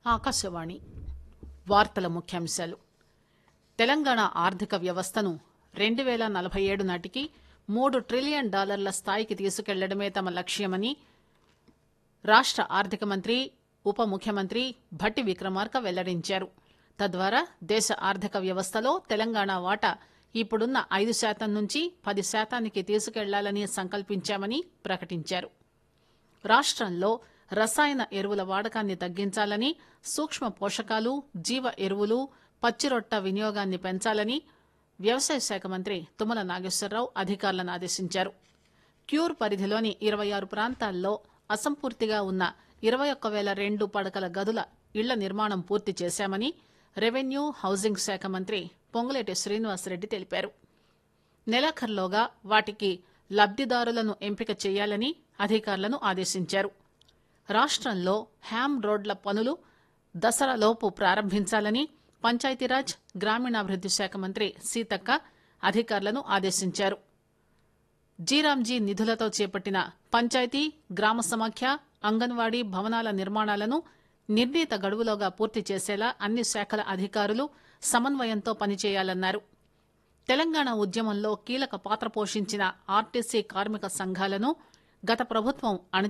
ఆకాశవాణి వార్తల ముఖ్యాంశాలు తెలంగాణ ఆర్థిక వ్యవస్థను రెండు పేల నలభై ఏడు నాటికి మూడు ట్రిలియన్ డాలర్ల స్థాయికి తీసుకెళ్లడమే తమ లక్ష్యమని రాష్ట ఆర్థిక మంత్రి ఉప ముఖ్యమంత్రి భట్టి విక్రమార్క వెల్లడించారు తద్వారా దేశ ఆర్థిక వ్యవస్థలో తెలంగాణ వాటా ఇప్పుడున్న ఐదు శాతం నుంచి పది శాతానికి తీసుకెళ్లాలని సంకల్పించామని ప్రకటించారు రాష్టంలో రసాయన ఎరువుల వాడకాన్ని తగ్గించాలని సూక్ష్మ పోషకాలు జీవ ఎరువులు పచ్చిరొట్ట వినియోగాన్ని పెంచాలని వ్యవసాయ శాఖ మంత్రి తుమ్మల నాగేశ్వరరావు అధికారులను ఆదేశించారు క్యూర్ పరిధిలోని ఇరవై ఆరు ప్రాంతాల్లో అసంపూర్తిగా ఉన్న ఇరవై ఒక్క పేల రెండు పడకల గదుల ఇళ్ల నిర్మాణం పూర్తి చేశామని రెవెన్యూ హౌసింగ్ శాఖ మంత్రి పొంగులేటి శ్రీనివాసరెడ్డి తెలిపారు నెలాఖరులోగా వాటికి లబ్దిదారులను ఎంపిక చేయాలని అధికారులను ఆదేశించారు రాష్టంలో హ్యామ్ రోడ్ల పనులు దసరాలోపు ప్రారంభించాలని పంచాయతీరాజ్ గ్రామీణాభివృద్ది శాఖ మంత్రి సీతక్క అధికారులను ఆదేశించారు జీరాంజీ నిధులతో చేపట్టిన పంచాయతీ గ్రామ సమాఖ్య అంగన్వాడీ భవనాల నిర్మాణాలను నిర్ణీత గడువులోగా పూర్తి చేసేలా అన్ని శాఖల అధికారులు సమన్వయంతో పనిచేయాలన్నారు తెలంగాణ ఉద్యమంలో కీలక పాత్ర పోషించిన ఆర్టీసీ కార్మిక సంఘాలను గత ప్రభుత్వం అణి